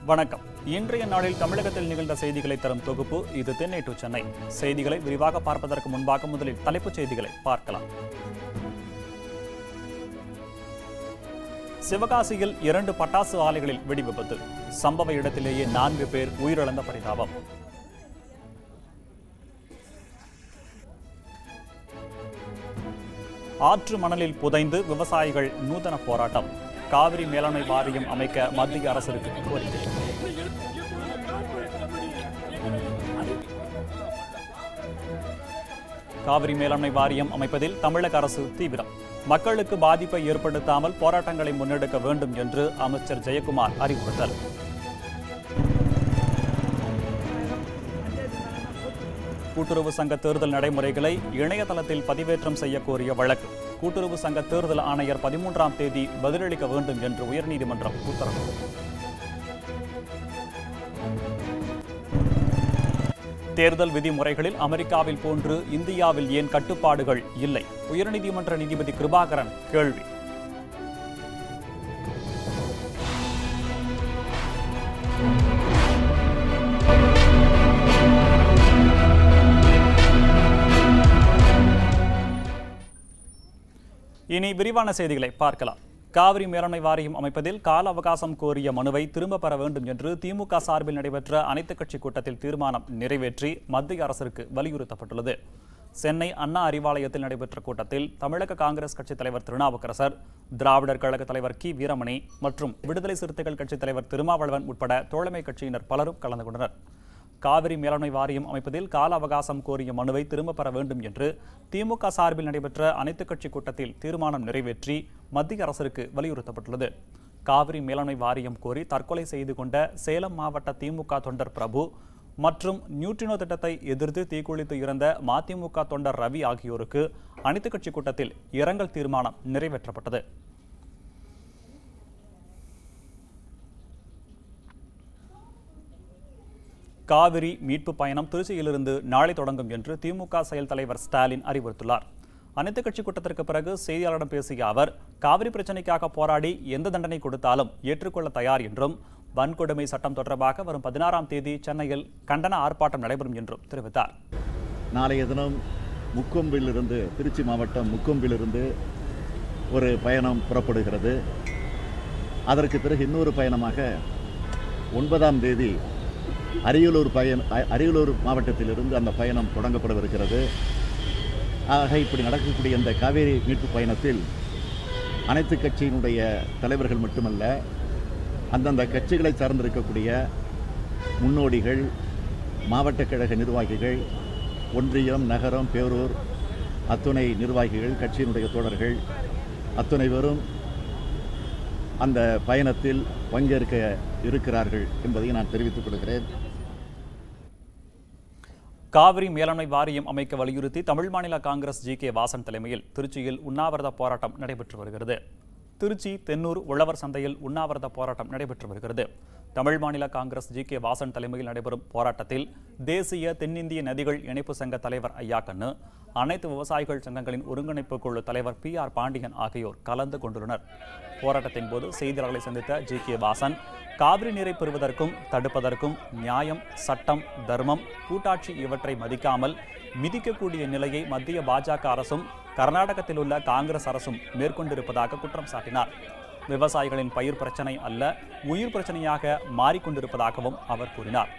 வணக்கம் இன்றைய நாளில் தமிழகத்தில் நிகழ்ந்த செய்திகளை தரும் தொகுப்பு இது தென்னை டு சென்னை செய்திகளை விரிவாக பார்ப்பதற்கு முன்பாக முதலில் தலைப்புச் செய்திகளை பார்க்கலாம் சிவகாசியில் இரண்டு பட்டாசு ஆலைகளில் வெடி விபத்து சம்பவ இடத்திலேயே நான்கு பேர் உயிரிழந்த பரிதாபம் ஆற்று மணலில் புதைந்து விவசாயிகள் நூதன போராட்டம் காவிரி மேலாண்மை வாரியம் அமைக்க மத்திய அரசிற்கு கோரிக்கை காவிரி மேலாண்மை வாரியம் அமைப்பதில் தமிழக அரசு தீவிரம் மக்களுக்கு பாதிப்பை ஏற்படுத்தாமல் போராட்டங்களை முன்னெடுக்க வேண்டும் என்று அமைச்சர் ஜெயக்குமார் அறிவுறுத்தல் கூட்டுறவு சங்க தேர்தல் நடைமுறைகளை இணையதளத்தில் பதிவேற்றம் செய்ய கோரிய வழக்கு கூட்டுறவு சங்க தேர்தல் ஆணையர் பதிமூன்றாம் தேதி பதிலளிக்க வேண்டும் என்று உயர்நீதிமன்றம் உத்தரவு தேர்தல் விதிமுறைகளில் அமெரிக்காவில் போன்று இந்தியாவில் ஏன் கட்டுப்பாடுகள் இல்லை உயர்நீதிமன்ற நீதிபதி கிருபாகரன் கேள்வி இனி விரிவான செய்திகளை பார்க்கலாம் காவிரி மேலாண்மை வாரியம் அமைப்பதில் கால அவகாசம் கோரிய மனுவை திரும்ப பெற வேண்டும் என்று திமுக சார்பில் நடைபெற்ற அனைத்துக் கட்சி கூட்டத்தில் தீர்மானம் நிறைவேற்றி மத்திய அரசிற்கு வலியுறுத்தப்பட்டுள்ளது சென்னை அண்ணா அறிவாலயத்தில் நடைபெற்ற கூட்டத்தில் தமிழக காங்கிரஸ் கட்சித் தலைவர் திருநாவுக்கரசர் திராவிடர் கழக தலைவர் கி வீரமணி மற்றும் விடுதலை சிறுத்தைகள் கட்சித் தலைவர் திருமாவளவன் உட்பட தோழமை கட்சியினர் பலரும் கலந்து கொண்டனர் காவிரி மேலாண்மை வாரியம் அமைப்பதில் கால அவகாசம் கோரிய மனுவை திரும்பப் பெற வேண்டும் என்று திமுக சார்பில் நடைபெற்ற அனைத்துக் கட்சி கூட்டத்தில் தீர்மானம் நிறைவேற்றி மத்திய அரசிற்கு வலியுறுத்தப்பட்டுள்ளது காவிரி மேலாண்மை வாரியம் கோரி தற்கொலை செய்து கொண்ட சேலம் மாவட்ட திமுக தொண்டர் பிரபு மற்றும் நியூட்ரினோ திட்டத்தை எதிர்த்து தீக்குளித்து இறந்த மதிமுக தொண்டர் ரவி ஆகியோருக்கு அனைத்துக் கட்சி கூட்டத்தில் இரங்கல் தீர்மானம் நிறைவேற்றப்பட்டது காவிரி மீட்பு பயணம் திருச்சியிலிருந்து நாளை தொடங்கும் என்று திமுக செயல் தலைவர் ஸ்டாலின் அறிவுறுத்துள்ளார் அனைத்துக் கட்சி கூட்டத்திற்கு பிறகு செய்தியாளரிடம் பேசிய அவர் காவிரி பிரச்சினைக்காக போராடி எந்த தண்டனை கொடுத்தாலும் ஏற்றுக்கொள்ள தயார் என்றும் வன்கொடுமை சட்டம் தொடர்பாக வரும் பதினாறாம் தேதி சென்னையில் கண்டன ஆர்ப்பாட்டம் நடைபெறும் என்றும் தெரிவித்தார் நாளைய தினம் முக்கொம்பிலிருந்து திருச்சி மாவட்டம் முக்கொம்பிலிருந்து ஒரு பயணம் புறப்படுகிறது அதற்கு பிறகு இன்னொரு பயணமாக ஒன்பதாம் தேதி அரியலூர் பயன் அ- அரியலூர் மாவட்டத்திலிருந்து அந்த பயணம் தொடங்கப்படவிருக்கிறது ஆக இப்படி நடக்கக்கூடிய இந்த காவேரி மீட்பு பயணத்தில் அனைத்து கட்சியினுடைய தலைவர்கள் மட்டுமல்ல அந்தந்த கட்சிகளை சார்ந்திருக்கக்கூடிய முன்னோடிகள் மாவட்ட கழக நிர்வாகிகள் ஒன்றியம் நகரம் பேரூர் அத்துணை நிர்வாகிகள் கட்சியினுடைய தோழர்கள் அத்துணை பேரும் அந்த பயணத்தில் பங்கேற்க இருக்கிறார்கள் என்பதை நான் தெரிவித்துக் கொள்கிறேன் காவிரி மேலாண்மை வாரியம் அமைக்க வலியுறுத்தி தமிழ் மாநில காங்கிரஸ் ஜி கே வாசன் தலைமையில் திருச்சியில் உண்ணாவிரத போராட்டம் நடைபெற்று வருகிறது திருச்சி தென்னூர் உழவர் சந்தையில் உண்ணாவிரத போராட்டம் நடைபெற்று வருகிறது தமிழ் மாநில காங்கிரஸ் ஜி கே வாசன் தலைமையில் நடைபெறும் போராட்டத்தில் தேசிய தென்னிந்திய நதிகள் இணைப்பு சங்க தலைவர் ஐயா கண்ணு அனைத்து விவசாயிகள் சங்கங்களின் ஒருங்கிணைப்பு குழு தலைவர் பி ஆர் பாண்டியன் ஆகியோர் கலந்து கொண்டுள்ளனர் போராட்டத்தின் போது செய்தியாளர்களை சந்தித்த ஜி கே வாசன் காவிரி நீரை பெறுவதற்கும் தடுப்பதற்கும் நியாயம் சட்டம் தர்மம் கூட்டாட்சி இவற்றை மதிக்காமல் மிதிக்கக்கூடிய நிலையை மத்திய பாஜக அரசும் கர்நாடகத்தில் உள்ள காங்கிரஸ் அரசும் மேற்கொண்டிருப்பதாக குற்றம் சாட்டினார் விவசாயிகளின் பயிர் பிரச்சனை அல்ல உயிர் பிரச்சனையாக மாறிக்கொண்டிருப்பதாகவும் அவர் கூறினார்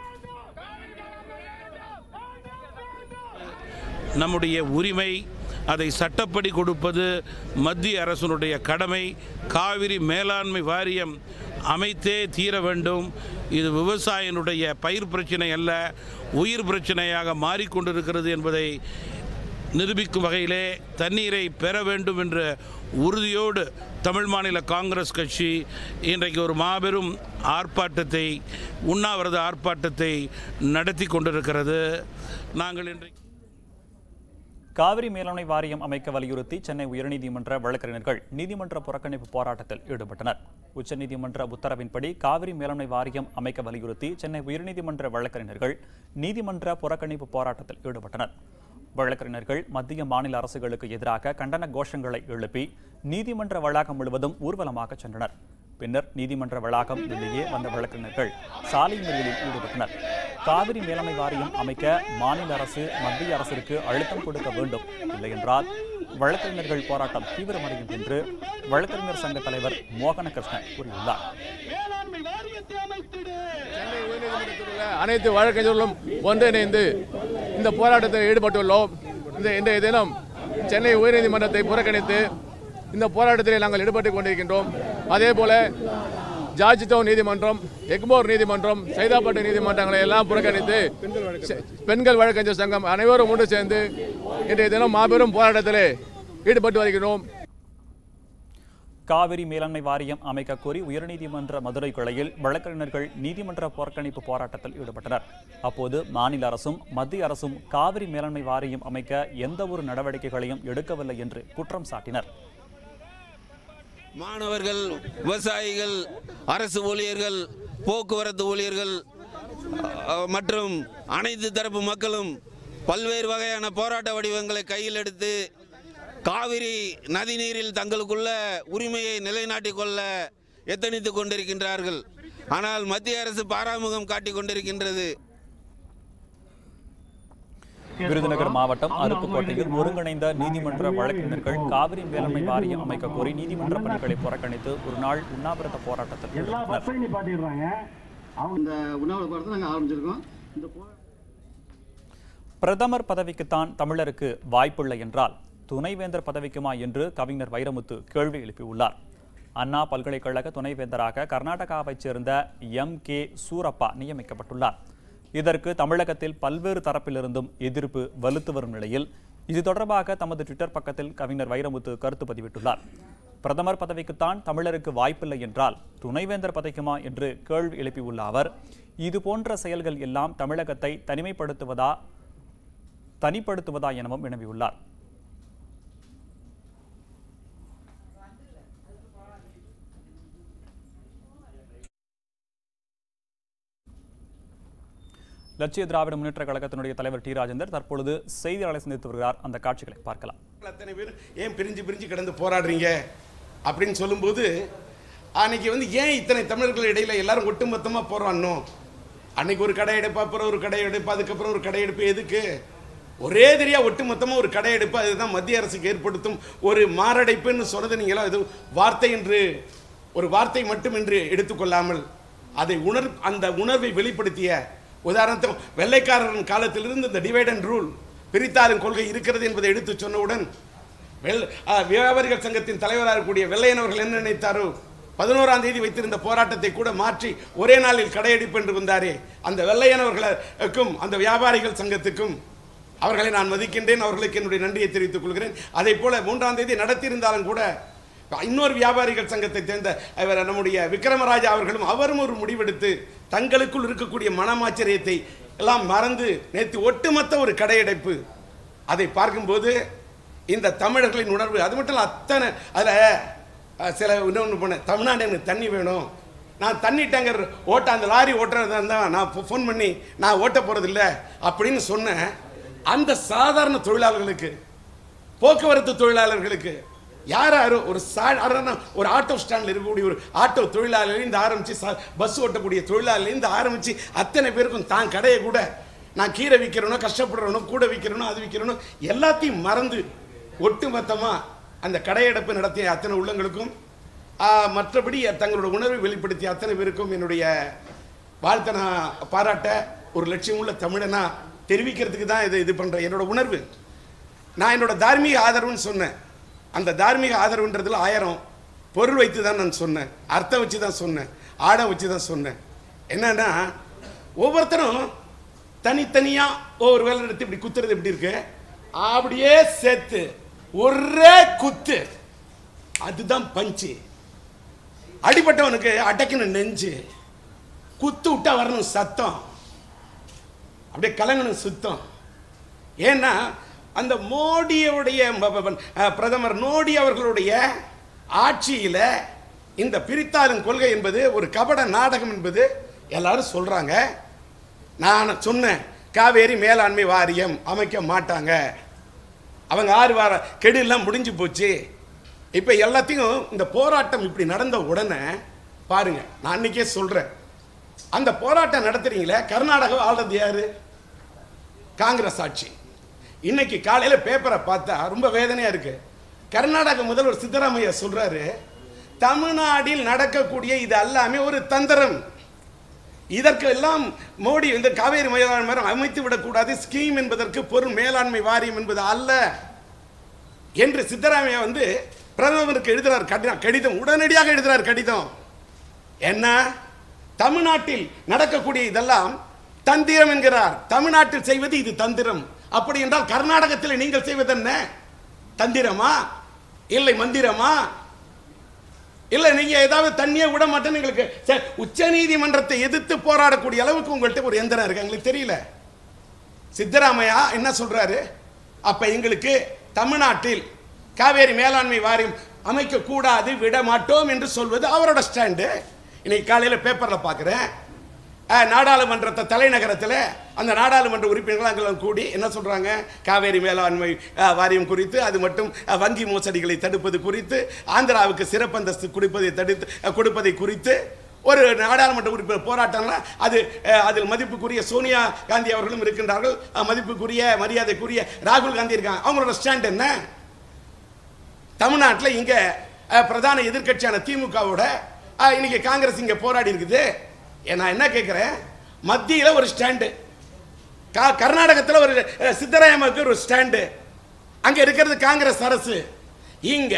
நம்முடைய உரிமை அதை சட்டப்படி கொடுப்பது மத்திய அரசினுடைய கடமை காவிரி மேலாண்மை வாரியம் அமைத்தே தீர வேண்டும் இது விவசாயினுடைய பயிர் பிரச்சனை அல்ல உயிர் பிரச்சனையாக மாறிக்கொண்டிருக்கிறது என்பதை நிரூபிக்கும் வகையிலே தண்ணீரை பெற வேண்டும் என்ற உறுதியோடு தமிழ் மாநில காங்கிரஸ் கட்சி இன்றைக்கு ஒரு மாபெரும் ஆர்ப்பாட்டத்தை உண்ணாவிரத ஆர்ப்பாட்டத்தை நடத்தி கொண்டிருக்கிறது நாங்கள் இன்றைக்கு காவிரி மேலாண்மை வாரியம் அமைக்க வலியுறுத்தி சென்னை உயர்நீதிமன்ற வழக்கறிஞர்கள் நீதிமன்ற புறக்கணிப்பு போராட்டத்தில் ஈடுபட்டனர் உச்சநீதிமன்ற உத்தரவின்படி காவிரி மேலாண்மை வாரியம் அமைக்க வலியுறுத்தி சென்னை உயர்நீதிமன்ற வழக்கறிஞர்கள் நீதிமன்ற புறக்கணிப்பு போராட்டத்தில் ஈடுபட்டனர் வழக்கறிஞர்கள் மத்திய மாநில அரசுகளுக்கு எதிராக கண்டன கோஷங்களை எழுப்பி நீதிமன்ற வளாகம் முழுவதும் ஊர்வலமாக சென்றனர் பின்னர் நீதிமன்ற வளாகம் வெளியே வந்த வழக்கறிஞர்கள் சாலை மறியலில் ஈடுபட்டனர் காவிரி மேலாண்மை வாரியம் அமைக்க மாநில அரசு மத்திய அரசிற்கு அழுத்தம் கொடுக்க வேண்டும் இல்லையென்றால் வழக்கறிஞர்கள் போராட்டம் தீவிரமடையும் என்று வழக்கறிஞர் சங்க தலைவர் மோகனகிருஷ்ணன் கூறியுள்ளார் சென்னை உயர்நீதிமன்றத்தில் உள்ள அனைத்து வழக்கறிஞர்களும் ஒன்றிணைந்து இந்த போராட்டத்தில் ஈடுபட்டுள்ளோம் இந்த இன்றைய தினம் சென்னை உயர்நீதிமன்றத்தை புறக்கணித்து இந்த போராட்டத்தில் நாங்கள் ஈடுபட்டுக் கொண்டிருக்கின்றோம் அதே போல ஜார்ஜ் டவுன் நீதிமன்றம் எக்மோர் நீதிமன்றம் சைதாப்பட்டு நீதிமன்றங்களை எல்லாம் புறக்கணித்து செ- பெண்கள் வழக்கறிஞர் சங்கம் அனைவரும் ஒன்று சேர்ந்து இன்றைய தினம் மாபெரும் போராட்டத்தில் ஈடுபட்டு வருகிறோம் காவிரி மேலாண்மை வாரியம் அமைக்க கோரி உயர்நீதிமன்ற மதுரை கிளையில் வழக்கறிஞர்கள் நீதிமன்ற புறக்கணிப்பு போராட்டத்தில் ஈடுபட்டனர் அப்போது மாநில அரசும் மத்திய அரசும் காவிரி மேலாண்மை வாரியம் அமைக்க எந்த ஒரு நடவடிக்கைகளையும் எடுக்கவில்லை என்று குற்றம் சாட்டினர் மாணவர்கள் விவசாயிகள் அரசு ஊழியர்கள் போக்குவரத்து ஊழியர்கள் அஹ், மற்றும் அனைத்து தரப்பு மக்களும் பல்வேறு வகையான போராட்ட வடிவங்களை கையில் எடுத்து காவிரி நதிநீரில் தங்களுக்குள்ள உரிமையை நிலைநாட்டிக் கொள்ள எத்தனித்துக் கொண்டிருக்கின்றார்கள் ஆனால் மத்திய அரசு பாராமுகம் காட்டிக் கொண்டிருக்கின்றது விருதுநகர் மாவட்டம் அருப்புக்கோட்டையில் ஒருங்கிணைந்த நீதிமன்ற வழக்கறிஞர்கள் காவிரி மேலாண்மை வாரியம் அமைக்க கோரி நீதிமன்ற பணிகளை புறக்கணித்து ஒரு நாள் உண்ணாவிரத போராட்டத்தில் எல்லா ஈடுபட்டனர் பஸ்ஸையும் நிப்பாட்டிடுறாங்க அவங்க இந்த உண்ணாவிரத போராட்டத்தை நாங்கள் ஆரம்பிச்சிருக்கோம் இந்த போ பிரதமர் பதவிக்குத்தான் தமிழருக்கு வாய்ப்பில்லை என்றால் துணைவேந்தர் பதவிக்குமா என்று கவிஞர் வைரமுத்து கேள்வி எழுப்பியுள்ளார் அண்ணா பல்கலைக்கழக துணைவேந்தராக கர்நாடகாவைச் சேர்ந்த எம் கே சூரப்பா நியமிக்கப்பட்டுள்ளார் இதற்கு தமிழகத்தில் பல்வேறு தரப்பிலிருந்தும் எதிர்ப்பு வலுத்து வரும் நிலையில் இது தொடர்பாக தமது ட்விட்டர் பக்கத்தில் கவிஞர் வைரமுத்து கருத்து பதிவிட்டுள்ளார் பிரதமர் பதவிக்குத்தான் தமிழருக்கு வாய்ப்பில்லை என்றால் துணைவேந்தர் பதவிக்குமா என்று கேள்வி எழுப்பியுள்ள அவர் இது போன்ற செயல்கள் எல்லாம் தமிழகத்தை தனிமைப்படுத்துவதா தனிப்படுத்துவதா எனவும் வினவியுள்ளார் லட்சிய திராவிட முன்னேற்ற கழகத்தினுடைய தலைவர் டி ராஜேந்தர் தற்பொழுது செய்தியாளரை சந்தித்து வருகிறார் அந்த காட்சிகளை பார்க்கலாம் அத்தனை பேர் ஏன் பிரிஞ்சு பிரிஞ்சு கிடந்து போராடுறீங்க அப்படின்னு சொல்லும்போது அன்னைக்கு வந்து ஏன் இத்தனை தமிழர்கள் இடையில எல்லாரும் ஒட்டுமொத்தமா போராடணும் அன்னைக்கு ஒரு கடை எடுப்பு அப்புறம் ஒரு கடை எடுப்பு அதுக்கப்புறம் ஒரு கடை எடுப்பு எதுக்கு ஒரே தெரியா ஒட்டுமொத்தமா ஒரு கடை எடுப்பு அதுதான் மத்திய அரசுக்கு ஏற்படுத்தும் ஒரு மாரடைப்புன்னு சொன்னது நீங்களா இது வார்த்தை என்று ஒரு வார்த்தை மட்டும் என்று எடுத்துக்கொள்ளாமல் அதை உணர் அந்த உணர்வை வெளிப்படுத்திய உதாரணத்துக்கு வெள்ளைக்காரரின் காலத்திலிருந்து இந்த டிவைட் அண்ட் ரூல் பிரித்தாளும் கொள்கை இருக்கிறது என்பதை எடுத்து சொன்னவுடன் வெள் ஆ, வியாபாரிகள் சங்கத்தின் தலைவராக இருக்கக்கூடிய வெள்ளையன் அவர்கள் என்ன நினைத்தாரோ பதினோராம் தேதி வைத்திருந்த போராட்டத்தை கூட மாற்றி ஒரே நாளில் கடையெடுப்பு என்று வந்தாரே அந்த வெள்ளையன் அவர்களுக்கும் அந்த வியாபாரிகள் சங்கத்துக்கும் அவர்களை நான் மதிக்கின்றேன் அவர்களுக்கு என்னுடைய நன்றியை தெரிவித்துக் கொள்கிறேன் அதே போல மூன்றாம் தேதி நடத்தியிருந்தாலும் கூட இன்னொரு வியாபாரிகள் சங்கத்தை சேர்ந்த அவர் நம்முடைய விக்ரமராஜா அவர்களும் அவரும் ஒரு முடிவெடுத்து தங்களுக்குள் இருக்கக்கூடிய மனமாச்சரியத்தை எல்லாம் மறந்து நேற்று ஒட்டுமொத்த ஒரு கடையடைப்பு அதை பார்க்கும்போது இந்த தமிழர்களின் உணர்வு அது மட்டும் இல்ல அத்தனை அதில் சில இன்னொன்று பண்ண தமிழ்நாடு எனக்கு தண்ணி வேணும் நான் தண்ணி டேங்கர் ஓட்ட அந்த லாரி ஓட்டுறதா இருந்தால் நான் ஃபோன் பண்ணி நான் ஓட்ட போகிறதில்ல அப்படின்னு சொன்னேன் அந்த சாதாரண தொழிலாளர்களுக்கு போக்குவரத்து தொழிலாளர்களுக்கு யார் யாரும் ஒரு சாதாரண ஒரு ஆட்டோ ஸ்டாண்டில் இருக்கக்கூடிய ஒரு ஆட்டோ தொழிலாளர்லேருந்து ஆரம்பித்து பஸ் ஓட்டக்கூடிய தொழிலாளர்லேருந்து ஆரம்பித்து அத்தனை பேருக்கும் தான் கடையை கூட நான் கீரை விற்கிறனோ கஷ்டப்படுறனோ கூட விற்கிறனோ அது விற்கிறனோ எல்லாத்தையும் மறந்து ஒட்டுமொத்தமாக அந்த கடையடைப்பு நடத்திய அத்தனை உள்ளங்களுக்கும் ஆ, மற்றபடி தங்களோட உணர்வை வெளிப்படுத்திய அத்தனை பேருக்கும் என்னுடைய வாழ்த்தை நான் பாராட்ட ஒரு லட்சியம் உள்ள தமிழனா தெரிவிக்கிறதுக்கு தான் இது இது பண்ணுறேன் என்னோட உணர்வு நான் என்னோட தார்மீக ஆதரவுன்னு சொன்னேன் அந்த தார்மீக ஆதரவுன்றதுல ஆயிரம் பொருள் வைத்து தான் நான் சொன்னேன் அர்த்தம் வச்சு தான் சொன்னேன் ஆடம் வச்சு தான் சொன்னேன் என்னன்னா ஒவ்வொருத்தரும் தனித்தனியாக ஒவ்வொரு வேலை எடுத்து இப்படி குத்துறது எப்படி இருக்கு அப்படியே சேர்த்து ஒரே குத்து அதுதான் பஞ்சு அடிபட்டவனுக்கு அடைக்கணும் நெஞ்சு குத்து விட்டா வரணும் சத்தம் அப்படியே கலங்கணும் சுத்தம் ஏன்னா அந்த மோடியுடைய ம- ம- ம- அஹ், பிரதமர் மோடி அவர்களுடைய ஆட்சியில் இந்த பிரித்தாளும் கொள்கை என்பது ஒரு கபட நாடகம் என்பது எல்லாரும் சொல்றாங்க நான் சொன்னேன் காவேரி மேலாண்மை வாரியம் அமைக்க மாட்டாங்க அவங்க ஆறு வார கெடு எல்லாம் முடிஞ்சு போச்சு இப்போ எல்லாத்தையும் இந்த போராட்டம் இப்படி நடந்த உடனே பாருங்க நான் அன்னைக்கே சொல்றேன் அந்த போராட்டம் நடத்துறீங்களே கர்நாடகா ஆள்றது யாரு காங்கிரஸ் ஆட்சி இன்னைக்கு காலையில பேப்பரை பார்த்தா ரொம்ப வேதனையா இருக்கு கர்நாடக முதல்வர் சித்தராமையா சொல்றாரு தமிழ்நாட்டில் நடக்கக்கூடிய இது எல்லாமே ஒரு தந்திரம் இதற்கு எல்லாம் மோடி இந்த காவேரி மேலாண்மை அமைத்து விடக்கூடாது ஸ்கீம் என்பதற்கு பொருள் மேலாண்மை வாரியம் என்பது அல்ல என்று சித்தராமையா வந்து பிரதமருக்கு எழுதுறார் கடிதம் கடிதம் உடனடியாக எழுதுறார் கடிதம் என்ன தமிழ்நாட்டில் நடக்கக்கூடிய இதெல்லாம் தந்திரம் என்கிறார் தமிழ்நாட்டில் செய்வது இது தந்திரம் அப்படி என்றால் கர்நாடகத்தில் நீங்கள் செய்வது என்ன தந்திரமா இல்லை மந்திரமா இல்ல நீங்க ஏதாவது தண்ணியே விட மாட்டேன்னு எங்களுக்கு உச்ச நீதிமன்றத்தை எதிர்த்து போராடக்கூடிய அளவுக்கு உங்கள்கிட்ட ஒரு எந்திரம் இருக்கு எங்களுக்கு தெரியல சித்தராமையா என்ன சொல்றாரு அப்ப எங்களுக்கு தமிழ்நாட்டில் காவேரி மேலாண்மை வாரியம் அமைக்க கூடாது விட மாட்டோம் என்று சொல்வது அவரோட ஸ்டாண்டு இன்னைக்கு காலையில பேப்பர்ல பார்க்கிறேன் அஹ், நாடாளுமன்றத்தை தலைநகரத்தில் அந்த நாடாளுமன்ற உறுப்பினர்கள் அங்கே கூடி என்ன சொல்றாங்க காவேரி மேலாண்மை அஹ், வாரியம் குறித்து அது மட்டும் அஹ், வங்கி மோசடிகளை தடுப்பது குறித்து ஆந்திராவுக்கு சிறப்பு அந்தஸ்து கொடுப்பதை தடுத்து அஹ், கொடுப்பதை குறித்து ஒரு நாடாளுமன்ற உறுப்பினர் போராட்டம்னா அது அஹ், அதில் மதிப்புக்குரிய சோனியா காந்தி அவர்களும் இருக்கின்றார்கள் அஹ், மதிப்புக்குரிய மரியாதைக்குரிய ராகுல் காந்தி இருக்காங்க அவங்களோட ஸ்டாண்ட் என்ன தமிழ்நாட்டில் இங்க அஹ், பிரதான எதிர்க்கட்சியான திமுகவோட அஹ், இன்னைக்கு காங்கிரஸ் இங்க போராடி இருக்குது ஏ, நான் என்ன கேட்கிறேன் மத்தியில ஒரு ஸ்டாண்டு கர்நாடகத்தில் ஒரு அஹ், சித்தராமையாவுக்கு ஒரு ஸ்டாண்டு அங்க இருக்கிறது காங்கிரஸ் அரசு இங்க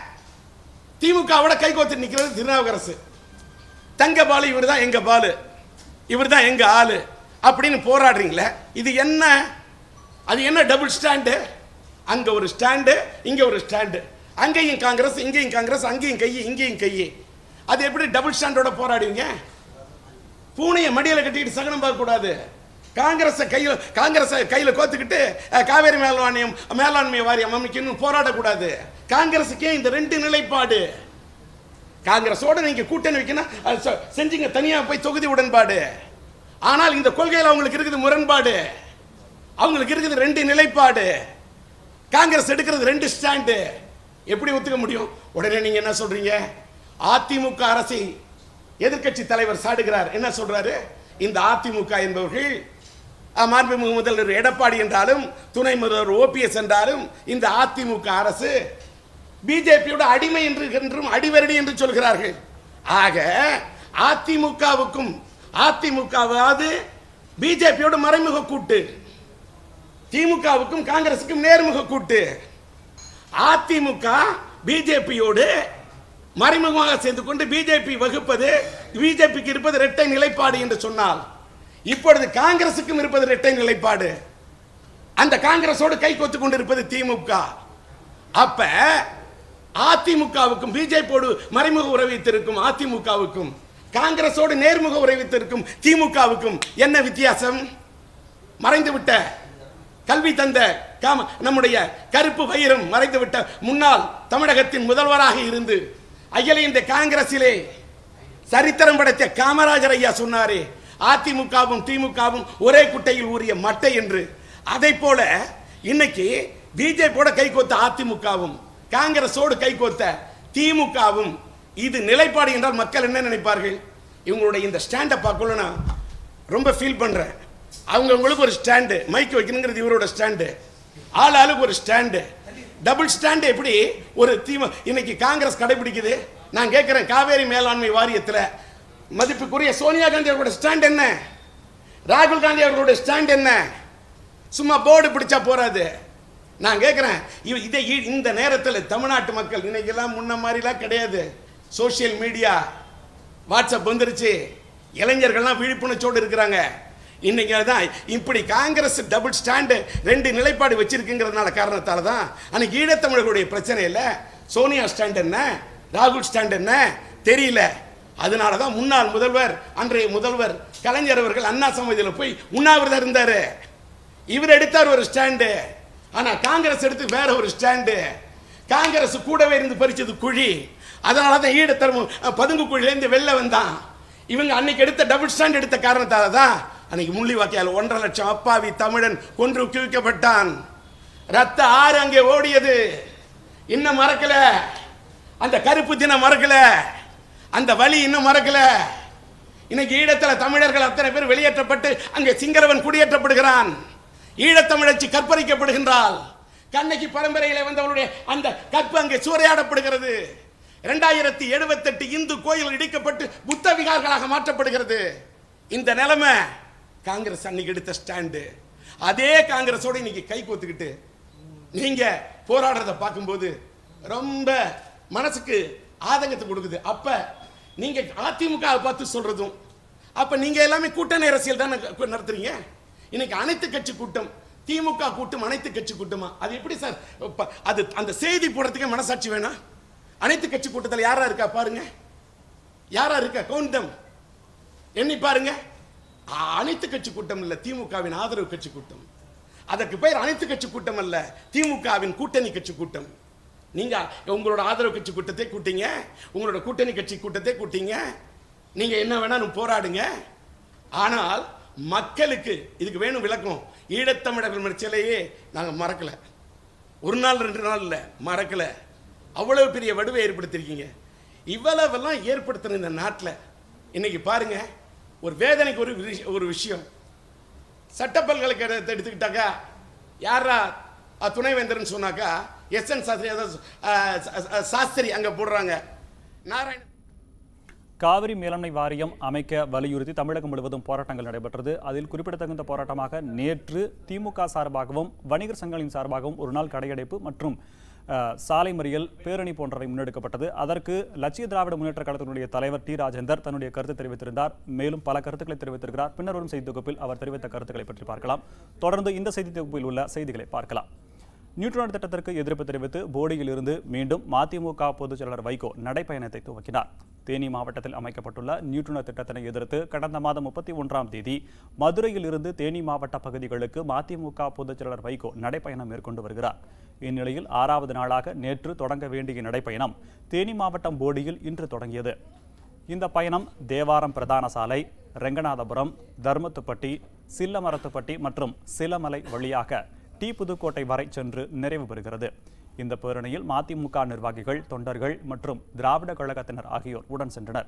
திமுகவோட கைகோத்து நிக்கிறது திருநாவுக்கரசு தங்க பாலு இவர் தான் எங்க பாலு இவர் தான் எங்க ஆளு அப்படின்னு போராடுறீங்களே இது என்ன அது என்ன டபுள் ஸ்டாண்டு அங்க ஒரு ஸ்டாண்டு இங்க ஒரு ஸ்டாண்டு அங்கேயும் காங்கிரஸ் இங்கேயும் காங்கிரஸ் அங்கேயும் கை இங்கேயும் கை அது எப்படி டபுள் ஸ்டாண்டோட போராடுவீங்க பூனையை மடியில கட்டிக்கிட்டு சகனம் பார்க்க கூடாது காங்கிரஸை கையில் காங்கிரஸை கையில் கோத்துக்கிட்டு அஹ், காவேரி மேலாண்மையம் மேலாண்மை வாரியம் அமைக்கணும் போராடக்கூடாது காங்கிரஸுக்கே இந்த ரெண்டு நிலைப்பாடு காங்கிரஸோட நீங்க கூட்டணி வைக்கணும் அது செ- செஞ்சீங்க தனியா போய் தொகுதி உடன்பாடு ஆனால் இந்த கொள்கையில் அவங்களுக்கு இருக்குது முரண்பாடு அவங்களுக்கு இருக்குது ரெண்டு நிலைப்பாடு காங்கிரஸ் எடுக்கிறது ரெண்டு ஸ்டாண்டு எப்படி ஒத்துக்க முடியும் உடனே நீங்க என்ன சொல்றீங்க அதிமுக அரசை எதிர்க்கட்சி தலைவர் சாடுகிறார் என்ன சொல்றாரு இந்த அதிமுக என்பவர்கள் அஹ், மாண்புமிகு முதல்வர் எடப்பாடி என்றாலும் துணை முதல்வர் ஓபிஎஸ் என்றாலும் இந்த அதிமுக அரசு பிஜேபியோட அடிமை என்று என்றும் அடிவரடி என்று சொல்கிறார்கள் ஆக அதிமுகவுக்கும் அதிமுகவாவது பிஜேபியோட மறைமுக கூட்டு திமுகவுக்கும் காங்கிரசுக்கும் நேர்முக கூட்டு அதிமுக பிஜேபியோடு மறைமுகமாக சேர்ந்து கொண்டு பிஜேபி வகுப்பது பிஜேபிக்கு இருப்பது இரட்டை நிலைப்பாடு என்று சொன்னால் இப்பொழுது காங்கிரசுக்கும் இருப்பது இரட்டை நிலைப்பாடு அந்த காங்கிரஸோடு கை கோத்து கொண்டிருப்பது திமுக அப்ப அதிமுகவுக்கும் பிஜேபியோடு மறைமுக உறவு வைத்திருக்கும் அதிமுகவுக்கும் காங்கிரஸோடு நேர்முக உறவு வைத்திருக்கும் திமுகவுக்கும் என்ன வித்தியாசம் மறைந்துவிட்ட கல்வி தந்த காம நம்முடைய கருப்பு வைரம் மறைந்துவிட்ட முன்னாள் தமிழகத்தின் முதல்வராக இருந்து அகில இந்த காங்கிரசிலே சரித்திரம் படைத்த காமராஜர் ஐயா சொன்னாரே அதிமுகவும் திமுகவும் ஒரே குட்டையில் ஊறிய மட்டை என்று அதை போல இன்னைக்கு பிஜேபியோட கைகோத்த அதிமுகவும் காங்கிரஸோடு கைகோத்த திமுகவும் இது நிலைப்பாடு என்றால் மக்கள் என்ன நினைப்பார்கள் இவங்களுடைய இந்த ஸ்டாண்டை பார்க்கல நான் ரொம்ப ஃபீல் பண்றேன் அவங்கவுங்களுக்கு ஒரு ஸ்டாண்டு மைக் வைக்கணுங்கிறது இவரோட ஸ்டாண்டு ஆள் ஆளுக்கு ஒரு ஸ்டாண்டு டபுள் ஸ்டாண்டு எப்படி ஒரு தீம இன்னைக்கு காங்கிரஸ் கடைபிடிக்குது நான் கேட்கிறேன் காவேரி மேலாண்மை வாரியத்தில் மதிப்புக்குரிய சோனியா காந்தி அவர்களோட ஸ்டாண்ட் என்ன ராகுல் காந்தி அவர்களோட ஸ்டாண்ட் என்ன சும்மா போர்டு பிடிச்சா போறாது நான் கேட்குறேன் இதை இ- இந்த நேரத்தில் தமிழ்நாட்டு மக்கள் இன்னைக்கெல்லாம் முன்ன மாதிரிலாம் கிடையாது சோஷியல் மீடியா வாட்ஸ்அப் வந்துருச்சு இளைஞர்கள்லாம் விழிப்புணர்ச்சியோடு இருக்கிறாங்க இன்னைக்கு தான் இப்படி காங்கிரஸ் டபுள் ஸ்டாண்டு ரெண்டு நிலைப்பாடு வச்சிருக்குங்கிறதுனால காரணத்தால தான் அன்னைக்கு ஈழத்தமிழர்களுடைய பிரச்சனை இல்லை சோனியா ஸ்டாண்ட் என்ன ராகுல் ஸ்டாண்ட் என்ன தெரியல அதனால தான் முன்னாள் முதல்வர் அன்றைய முதல்வர் கலைஞர் அவர்கள் அண்ணா சமாதியில் போய் உண்ணாவிரதம் இருந்தாரு இவர் எடுத்தார் ஒரு ஸ்டாண்டு ஆனா காங்கிரஸ் எடுத்து வேற ஒரு ஸ்டாண்டு காங்கிரஸ் கூடவே இருந்து பறிச்சது குழி அதனால தான் ஈழத்தரம் பதுங்கு குழியிலேருந்து வெளில வந்தான் இவங்க அன்னைக்கு எடுத்த டபுள் ஸ்டாண்ட் எடுத்த காரணத்தால தான் அன்னைக்கு முள்ளிவாக்கியால் ஒன்றரை லட்சம் அப்பாவி தமிழன் கொன்று குவிக்கப்பட்டான் ரத்த ஆறு அங்கே ஓடியது இன்னும் மறக்கல அந்த கருப்பு தினம் மறக்கல அந்த வழி இன்னும் மறக்கல இன்னைக்கு ஈழத்துல தமிழர்கள் அத்தனை பேர் வெளியேற்றப்பட்டு அங்கே சிங்களவன் குடியேற்றப்படுகிறான் ஈழத்தமிழச்சி கற்பழிக்கப்படுகின்றாள் கண்ணகி பரம்பரையில வந்தவளுடைய அந்த கற்பு அங்கே சூறையாடப்படுகிறது இரண்டாயிரத்தி எழுபத்தெட்டு இந்து கோயில் இடிக்கப்பட்டு புத்த விகார்களாக மாற்றப்படுகிறது இந்த நிலைமை காங்கிரஸ் அன்னைக்கு எடுத்த ஸ்டாண்டு அதே காங்கிரஸோட இன்னைக்கு கை கோத்துக்கிட்டு நீங்க போராடுறத பார்க்கும்போது ரொம்ப மனசுக்கு ஆதங்கத்தை கொடுக்குது அப்ப நீங்க அதிமுக வை பார்த்து சொல்றதும் அப்ப நீங்க எல்லாமே கூட்டணி அரசியல் தானே க- நடத்துறீங்க இன்னைக்கு அனைத்து கட்சி கூட்டம் திமுக கூட்டம் அனைத்து கட்சி கூட்டமா அது எப்படி சார் ப- அது அந்த செய்தி போடுறதுக்கே மனசாட்சி வேணாம் அனைத்து கட்சி கூட்டத்தில் யாரா இருக்கா பாருங்க யாரா இருக்கா கவுண்டம் எண்ணி பாருங்க அ- அனைத்து கட்சி கூட்டம் இல்ல திமுகவின் ஆதரவு கட்சி கூட்டம் அதற்கு பெயர் அனைத்து கட்சி கூட்டம் அல்ல திமுகவின் கூட்டணி கட்சி கூட்டம் நீங்க உங்களோட ஆதரவு கட்சி கூட்டத்தை கூட்டிங்க உங்களோட கூட்டணி கட்சி கூட்டத்தை கூட்டிங்க நீங்க என்ன வேணாலும் போராடுங்க ஆனால் மக்களுக்கு இதுக்கு வேணும் விளக்கம் ஈழத்தமிழர்கள் மேல சிலையே நாங்க மறக்கல ஒரு நாள் ரெண்டு நாள் இல்ல மறக்கல அவ்வளவு பெரிய வடுவை ஏற்படுத்தியிருக்கீங்க இவ்வளவெல்லாம் ஏற்படுத்தின இந்த நாட்டில் இன்னைக்கு பாருங்க ஒரு வேதனைக்கு ஒரு விஷ- ஒரு விஷயம் சட்ட பல்கலைக்கழகத்தை எடுத்துக்கிட்டாக்கா யாரா அஹ், துணைவேந்தர்னு சொன்னாக்கா எஸ் என் சாஸ்திரி அதாவது அஹ், ச- ச- சாஸ்திரி அங்க போடுறாங்க நாராயண காவிரி மேலாண்மை வாரியம் அமைக்க வலியுறுத்தி தமிழகம் முழுவதும் போராட்டங்கள் நடைபெற்றது அதில் குறிப்பிடத்தகுந்த போராட்டமாக நேற்று திமுக சார்பாகவும் வணிகர் சங்கங்களின் சார்பாகவும் ஒரு நாள் கடையடைப்பு மற்றும் அஹ், சாலை மறியல் பேரணி போன்றவை முன்னெடுக்கப்பட்டது அதற்கு லட்சிய திராவிட முன்னேற்ற கழகத்தினுடைய தலைவர் டி ராஜேந்தர் தன்னுடைய கருத்து தெரிவித்திருந்தார் மேலும் பல கருத்துக்களை தெரிவித்திருக்கிறார் பின்னர் வரும் செய்தி தொகுப்பில் அவர் தெரிவித்த கருத்துக்களை பற்றி பார்க்கலாம் தொடர்ந்து இந்த செய்தி தொகுப்பில் உள்ள செய்திகளை பார்க்கலாம் நியூட்ரான் திட்டத்திற்கு எதிர்ப்பு தெரிவித்து போடியில் இருந்து மீண்டும் மதிமுக பொதுச் செயலாளர் வைகோ நடைப்பயணத்தை துவக்கினார் தேனி மாவட்டத்தில் அமைக்கப்பட்டுள்ள நியூட்ரனர் திட்டத்தினை எதிர்த்து கடந்த மாதம் முப்பத்தி ஒன்றாம் தேதி மதுரையில் இருந்து தேனி மாவட்ட பகுதிகளுக்கு மதிமுக பொதுச் செயலாளர் வைகோ நடைப்பயணம் மேற்கொண்டு வருகிறார் இந்நிலையில் ஆறாவது நாளாக நேற்று தொடங்க வேண்டிய நடைப்பயணம் தேனி மாவட்டம் போடியில் இன்று தொடங்கியது இந்த பயணம் தேவாரம் பிரதான சாலை ரெங்கநாதபுரம் தர்மத்துப்பட்டி சில்லமரத்துப்பட்டி மற்றும் சிலமலை வழியாக டி புதுக்கோட்டை வரை சென்று நிறைவு பெறுகிறது இந்த பேரணியில் மதிமுக நிர்வாகிகள் தொண்டர்கள் மற்றும் திராவிட கழகத்தினர் ஆகியோர் உடன் சென்றனர்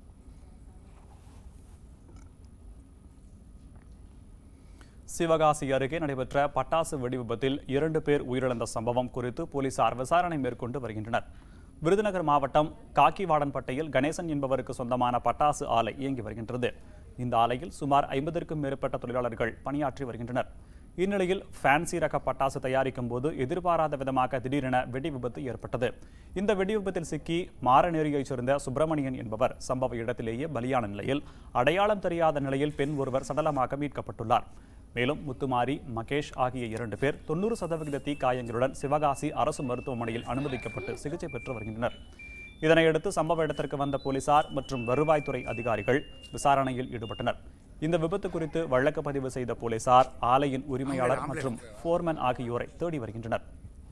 சிவகாசி அருகே நடைபெற்ற பட்டாசு வெடி விபத்தில் இரண்டு பேர் உயிரிழந்த சம்பவம் குறித்து போலீசார் விசாரணை மேற்கொண்டு வருகின்றனர் விருதுநகர் மாவட்டம் காக்கிவாடன்பட்டையில் கணேசன் என்பவருக்கு சொந்தமான பட்டாசு ஆலை இயங்கி வருகின்றது இந்த ஆலையில் சுமார் ஐம்பதற்கும் மேற்பட்ட தொழிலாளர்கள் பணியாற்றி வருகின்றனர் இந்நிலையில் ஃபேன்சி ரக பட்டாசு தயாரிக்கும் போது எதிர்பாராத விதமாக திடீரென வெடி விபத்து ஏற்பட்டது இந்த வெடி விபத்தில் சிக்கி மாரநேரியைச் சேர்ந்த சுப்பிரமணியன் என்பவர் சம்பவ இடத்திலேயே பலியான நிலையில் அடையாளம் தெரியாத நிலையில் பெண் ஒருவர் சடலமாக மீட்கப்பட்டுள்ளார் மேலும் முத்துமாரி மகேஷ் ஆகிய இரண்டு பேர் தொண்ணூறு சதவிகித தீக்காயங்களுடன் சிவகாசி அரசு மருத்துவமனையில் அனுமதிக்கப்பட்டு சிகிச்சை பெற்று வருகின்றனர் இதனையடுத்து சம்பவ இடத்திற்கு வந்த போலீசார் மற்றும் வருவாய்த்துறை அதிகாரிகள் விசாரணையில் ஈடுபட்டனர் இந்த விபத்து குறித்து வழக்கு பதிவு செய்த போலீசார் ஆலையின் உரிமையாளர் மற்றும் ஃபோர்மேன் ஆகியோரை தேடி வருகின்றனர்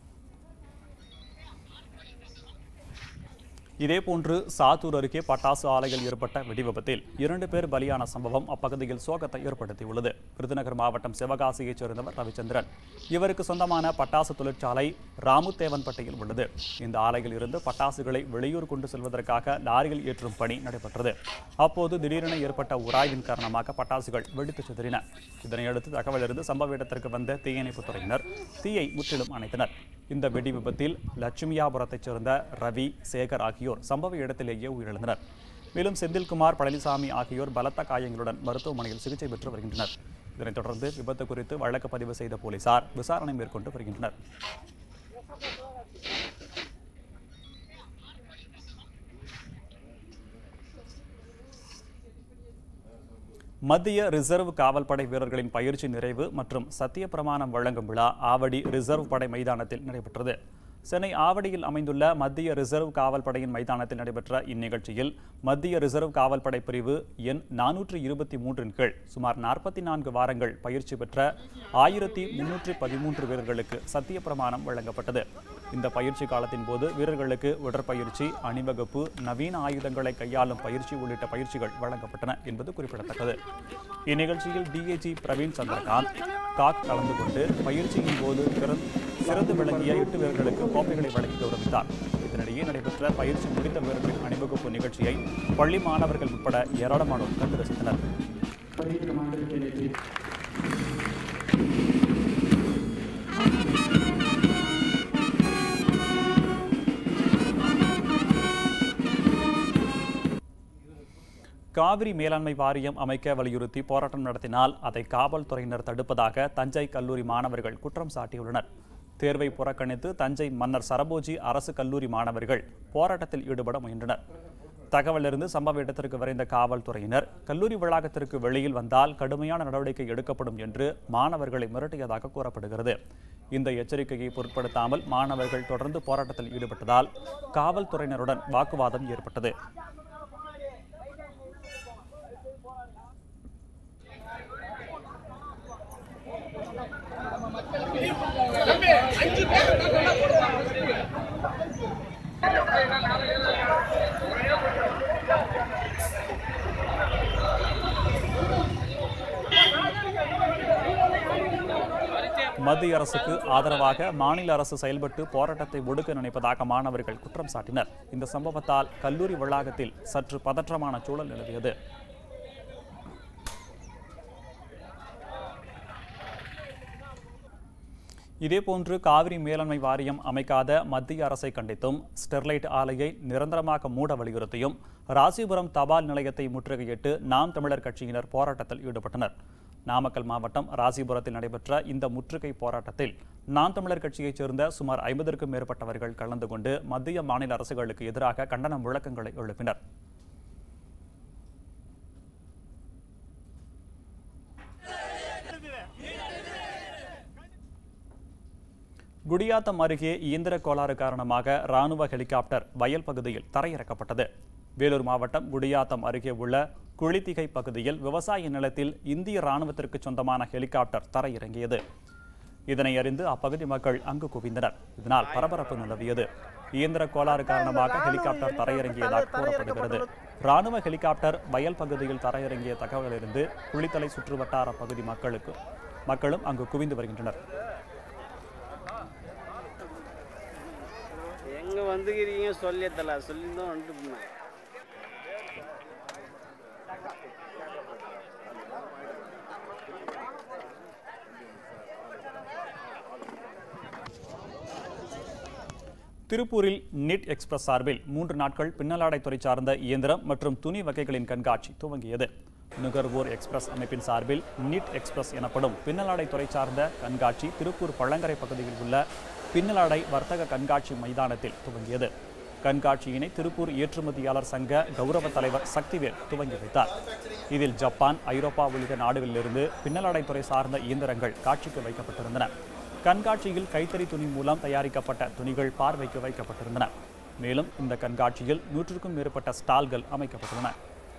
இதேபோன்று சாத்தூர் அருகே பட்டாசு ஆலையில் ஏற்பட்ட வெடி விபத்தில் இரண்டு பேர் பலியான சம்பவம் அப்பகுதியில் சோகத்தை ஏற்படுத்தியுள்ளது விருதுநகர் மாவட்டம் சிவகாசியைச் சேர்ந்தவர் ரவிச்சந்திரன் இவருக்கு சொந்தமான பட்டாசு தொழிற்சாலை ராமுத்தேவன்பட்டியில் உள்ளது இந்த ஆலையில் இருந்து பட்டாசுகளை வெளியூர் கொண்டு செல்வதற்காக லாரியில் ஏற்றும் பணி நடைபெற்றது அப்போது திடீரென ஏற்பட்ட உராய்வின் காரணமாக பட்டாசுகள் வெடித்து சிதறின இதனையடுத்து தகவல் இருந்து சம்பவ இடத்திற்கு வந்த தீயணைப்புத் துறையினர் தீயை முற்றிலும் அணைத்தனர் இந்த வெடி விபத்தில் லட்சுமியாபுரத்தைச் சேர்ந்த ரவி சேகர் ஆகியோர் சம்பவ இடத்திலேயே உயிரிழந்தனர் மேலும் செந்தில்குமார் பழனிசாமி ஆகியோர் பலத்த காயங்களுடன் மருத்துவமனையில் சிகிச்சை பெற்று வருகின்றனர் இதனைத் தொடர்ந்து விபத்து குறித்து வழக்கு பதிவு செய்த போலீசார் விசாரணை மேற்கொண்டு வருகின்றனர் மத்திய ரிசர்வ் காவல்படை வீரர்களின் பயிற்சி நிறைவு மற்றும் சத்திய பிரமாணம் வழங்கும் விழா ஆவடி ரிசர்வ் படை மைதானத்தில் நடைபெற்றது சென்னை ஆவடியில் அமைந்துள்ள மத்திய ரிசர்வ் காவல் படையின் மைதானத்தில் நடைபெற்ற இந்நிகழ்ச்சியில் மத்திய ரிசர்வ் காவல் படை பிரிவு எண் நானூற்று இருபத்தி மூன்றின் கீழ் சுமார் நாற்பத்தி நான்கு வாரங்கள் பயிற்சி பெற்ற ஆயிரத்தி முன்னூற்றி பதிமூன்று வீரர்களுக்கு சத்திய பிரமாணம் வழங்கப்பட்டது இந்த பயிற்சி காலத்தின் போது வீரர்களுக்கு உடற்பயிற்சி அணிவகுப்பு நவீன ஆயுதங்களை கையாளும் பயிற்சி உள்ளிட்ட பயிற்சிகள் வழங்கப்பட்டன என்பது குறிப்பிடத்தக்கது இந்நிகழ்ச்சியில் டிஏஜி பிரவீன் சந்திரகாந்த் காக் கலந்து கொண்டு பயிற்சியின் போது பிறந்த சிறந்து விளங்கிய எட்டு வீரர்களுக்கு கோப்பைகளை வழங்கி கௌரவித்தார் இதனிடையே நடைபெற்ற பயிற்சி முடித்த வீரர்களின் அணிவகுப்பு நிகழ்ச்சியை பள்ளி மாணவர்கள் உட்பட ஏராளமானோர் கண்டு ரசித்தனர் காவிரி மேலாண்மை வாரியம் அமைக்க வலியுறுத்தி போராட்டம் நடத்தினால் அதை காவல்துறையினர் தடுப்பதாக தஞ்சை கல்லூரி மாணவர்கள் குற்றம் சாட்டியுள்ளனர் தேர்வை புறக்கணித்து தஞ்சை மன்னர் சரபோஜி அரசு கல்லூரி மாணவர்கள் போராட்டத்தில் ஈடுபட முயன்றனர் தகவலிருந்து சம்பவ இடத்திற்கு விரைந்த காவல்துறையினர் கல்லூரி வளாகத்திற்கு வெளியில் வந்தால் கடுமையான நடவடிக்கை எடுக்கப்படும் என்று மாணவர்களை மிரட்டியதாக கூறப்படுகிறது இந்த எச்சரிக்கையை பொருட்படுத்தாமல் மாணவர்கள் தொடர்ந்து போராட்டத்தில் ஈடுபட்டதால் காவல்துறையினருடன் வாக்குவாதம் ஏற்பட்டது மத்திய அரசுக்கு ஆதரவாக மாநில அரசு செயல்பட்டு போராட்டத்தை ஒடுக்க நினைப்பதாக மாணவர்கள் குற்றம் சாட்டினர் இந்த சம்பவத்தால் கல்லூரி வளாகத்தில் சற்று பதற்றமான சூழல் நிலவியது இதேபோன்று காவிரி மேலாண்மை வாரியம் அமைக்காத மத்திய அரசை கண்டித்தும் ஸ்டெர்லைட் ஆலையை நிரந்தரமாக மூட வலியுறுத்தியும் ராசிபுரம் தபால் நிலையத்தை முற்றுகையிட்டு நாம் தமிழர் கட்சியினர் போராட்டத்தில் ஈடுபட்டனர் நாமக்கல் மாவட்டம் ராசிபுரத்தில் நடைபெற்ற இந்த முற்றுகை போராட்டத்தில் நாம் தமிழர் கட்சியைச் சேர்ந்த சுமார் ஐம்பதற்கும் மேற்பட்டவர்கள் கலந்து கொண்டு மத்திய மாநில அரசுகளுக்கு எதிராக கண்டன முழக்கங்களை எழுப்பினர் குடியாத்தம் அருகே இயந்திர கோளாறு காரணமாக ராணுவ ஹெலிகாப்டர் வயல் பகுதியில் தரையிறக்கப்பட்டது வேலூர் மாவட்டம் குடியாத்தம் அருகே உள்ள குளித்திகை பகுதியில் விவசாய நிலத்தில் இந்திய ராணுவத்திற்கு சொந்தமான ஹெலிகாப்டர் தரையிறங்கியது இதனை அறிந்து அப்பகுதி மக்கள் அங்கு குவிந்தனர் இதனால் பரபரப்பு நிலவியது இயந்திர கோளாறு காரணமாக ஹெலிகாப்டர் தரையிறங்கியதாக கூறப்படுகிறது ராணுவ ஹெலிகாப்டர் வயல் பகுதியில் தரையிறங்கிய தகவலிருந்து குளித்தலை சுற்றுவட்டார பகுதி மக்களுக்கு மக்களும் அங்கு குவிந்து வருகின்றனர் எங்கே வந்துக்கிறீங்க சொல்லியத்தல சொல்லி தான் வந்துட்டு போனேன் திருப்பூரில் நிட் எக்ஸ்பிரஸ் சார்பில் மூன்று நாட்கள் பின்னலாடைத்துறை சார்ந்த இயந்திரம் மற்றும் துணி வகைகளின் கண்காட்சி துவங்கியது நுகர்வோர் எக்ஸ்பிரஸ் அமைப்பின் சார்பில் நிட் எக்ஸ்பிரஸ் எனப்படும் பின்னலாடைத்துறை சார்ந்த கண்காட்சி திருப்பூர் பழங்கரை பகுதியில் உள்ள பின்னலாடை வர்த்தக கண்காட்சி மைதானத்தில் துவங்கியது கண்காட்சியினை திருப்பூர் ஏற்றுமதியாளர் சங்க கௌரவ தலைவர் சக்திவேல் துவங்கி வைத்தார் இதில் ஜப்பான் ஐரோப்பா உள்ளிட்ட நாடுகளிலிருந்து பின்னலாடைத்துறை சார்ந்த இயந்திரங்கள் காட்சிக்கு வைக்கப்பட்டிருந்தன கண்காட்சியில் கைத்தறி துணி மூலம் தயாரிக்கப்பட்ட துணிகள் பார்வைக்கு வைக்கப்பட்டிருந்தன மேலும் இந்த கண்காட்சியில் நூற்றுக்கும் மேற்பட்ட ஸ்டால்கள் அமைக்கப்பட்டுள்ளன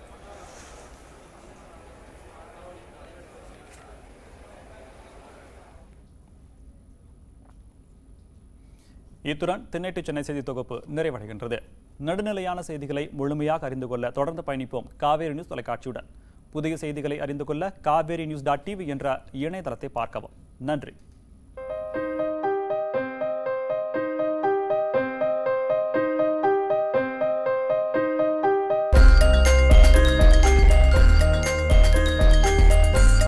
இத்துடன் தென்னைட்டு சென்னை செய்தி தொகுப்பு நிறைவடைகின்றது நடுநிலையான செய்திகளை முழுமையாக அறிந்து கொள்ள தொடர்ந்து பயணிப்போம் காவேரி நியூஸ் தொலைக்காட்சியுடன் புதிய செய்திகளை அறிந்து கொள்ள காவேரி நியூஸ் டாட் டிவி என்ற இணையதளத்தை பார்க்கவும் நன்றி